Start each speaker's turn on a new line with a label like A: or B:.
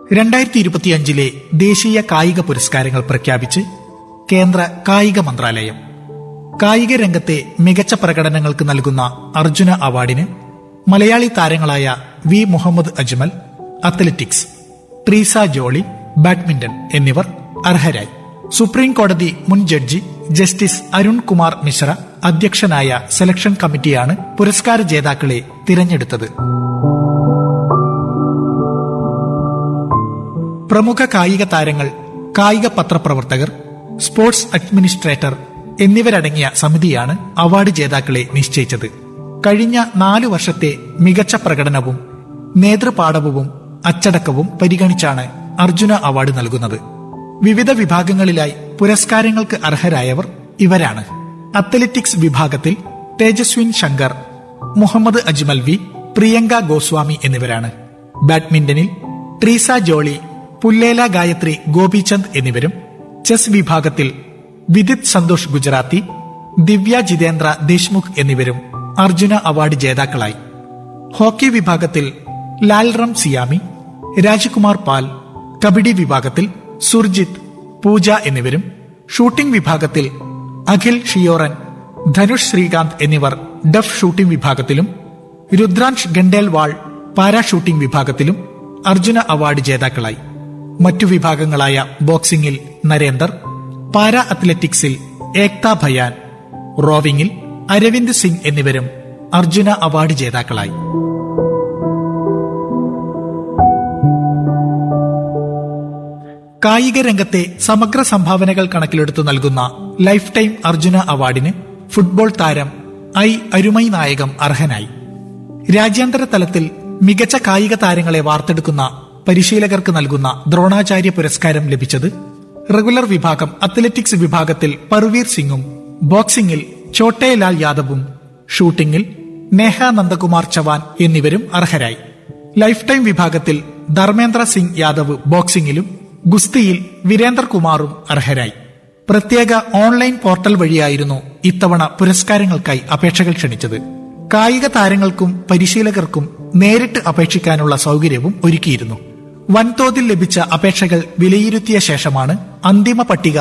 A: രണ്ടായിരത്തി ഇരുപത്തിയഞ്ചിലെ ദേശീയ കായിക പുരസ്കാരങ്ങൾ പ്രഖ്യാപിച്ച് കേന്ദ്ര കായിക മന്ത്രാലയം കായിക രംഗത്തെ മികച്ച പ്രകടനങ്ങൾക്ക് നൽകുന്ന അർജുന അവാർഡിന് മലയാളി താരങ്ങളായ V Muhammad Ajmal athletics Treesa Jolly badminton എന്നിവർ അർഹരായി സുപ്രീം കോടതി മുൻ ജഡ്ജി ജസ്റ്റിസ് അരുൺ കുമാർ മിശ്ര അധ്യക്ഷനായ സെലക്ഷൻ കമ്മിറ്റിയാണ് പുരസ്കാര ജേതാക്കളെ തിരഞ്ഞെടുത്തത് പ്രമുഖ കായിക താരങ്ങൾ കായിക പത്രപ്രവർത്തകർ സ്പോർട്സ് അഡ്മിനിസ്ട്രേറ്റർ എന്നിവരടങ്ങിയ സമിതിയാണ് അവാർഡ് ജേതാക്കളെ നിശ്ചയിച്ചത് കഴിഞ്ഞ നാലു വർഷത്തെ മികച്ച പ്രകടനവും നേതൃപാടവവും അച്ചടക്കവും പരിഗണിച്ചാണ് അർജുന അവാർഡ് നൽകുന്നത് വിവിധ വിഭാഗങ്ങളിലായി പുരസ്കാരങ്ങൾക്ക് അർഹരായവർ ഇവരാണ് അത്ലറ്റിക്സ് വിഭാഗത്തിൽ തേജസ്വിൻ ശങ്കർ മുഹമ്മദ് അജ്മൽ വി പ്രിയങ്ക ഗോസ്വാമി എന്നിവരാണ് ബാഡ്മിന്റണിൽ ട്രീസ ജോളി പുല്ലേല ഗായത്രി ഗോപിചന്ദ് എന്നിവരും ചെസ് വിഭാഗത്തിൽ വിദിത് സന്തോഷ് ഗുജറാത്തി ദിവ്യ ജിതേന്ദ്ര ദേശ്മുഖ് എന്നിവരും അർജുന അവാർഡ് ജേതാക്കളായി ഹോക്കി വിഭാഗത്തിൽ ലാൽറം സിയാമി രാജ്കുമാർ പാൽ കബഡി വിഭാഗത്തിൽ സുർജിത്ത് പൂജ എന്നിവരും ഷൂട്ടിംഗ് വിഭാഗത്തിൽ അഖിൽ ഷിയോറൻ ധനുഷ് ശ്രീകാന്ത് എന്നിവർ ഡഫ് ഷൂട്ടിംഗ് വിഭാഗത്തിലും രുദ്രാംശ് ഗണ്ടേൽവാൾ പാരാ ഷൂട്ടിംഗ് വിഭാഗത്തിലും അർജുന അവാർഡ് ജേതാക്കളായി മറ്റു വിഭാഗങ്ങളായ ബോക്സിംഗിൽ നരേന്ദർ പാരാ അത്ലറ്റിക്സിൽ ഏക്ത ഭയാൻ റോവിംഗിൽ അരവിന്ദ് സിംഗ് എന്നിവരും അർജുന അവാർഡ് ജേതാക്കളായി കായിക രംഗത്തെ സമഗ്ര സംഭാവനകൾ കണക്കിലെടുത്തു നൽകുന്ന ലൈഫ് ടൈം അർജുന അവാർഡിന് ഫുട്ബോൾ താരം ഐ അരുമൈ നായകം അർഹനായി രാജ്യാന്തര തലത്തിൽ മികച്ച കായിക താരങ്ങളെ വാർത്തെടുക്കുന്ന പരിശീലകർക്ക് നൽകുന്ന ദ്രോണാചാര്യ പുരസ്കാരം ലഭിച്ചത് റെഗുലർ വിഭാഗം അത്ലറ്റിക്സ് വിഭാഗത്തിൽ പർവീർ സിംഗും ബോക്സിംഗിൽ ചോട്ടേലാൽ യാദവും ഷൂട്ടിംഗിൽ നേഹ നന്ദകുമാർ ചവാൻ എന്നിവരും അർഹരായി ലൈഫ് ടൈം വിഭാഗത്തിൽ ധർമ്മേന്ദ്ര സിംഗ് യാദവ് ബോക്സിംഗിലും ഗുസ്തിയിൽ വീരേന്ദർ കുമാറും അർഹരായി പ്രത്യേക ഓൺലൈൻ പോർട്ടൽ വഴിയായിരുന്നു ഇത്തവണ പുരസ്കാരങ്ങൾക്കായി അപേക്ഷകൾ ക്ഷണിച്ചത് കായിക താരങ്ങൾക്കും പരിശീലകർക്കും നേരിട്ട് അപേക്ഷിക്കാനുള്ള സൗകര്യവും ഒരുക്കിയിരുന്നു വൻതോതിൽ ലഭിച്ച അപേക്ഷകൾ വിലയിരുത്തിയ ശേഷമാണ് അന്തിമ പട്ടിക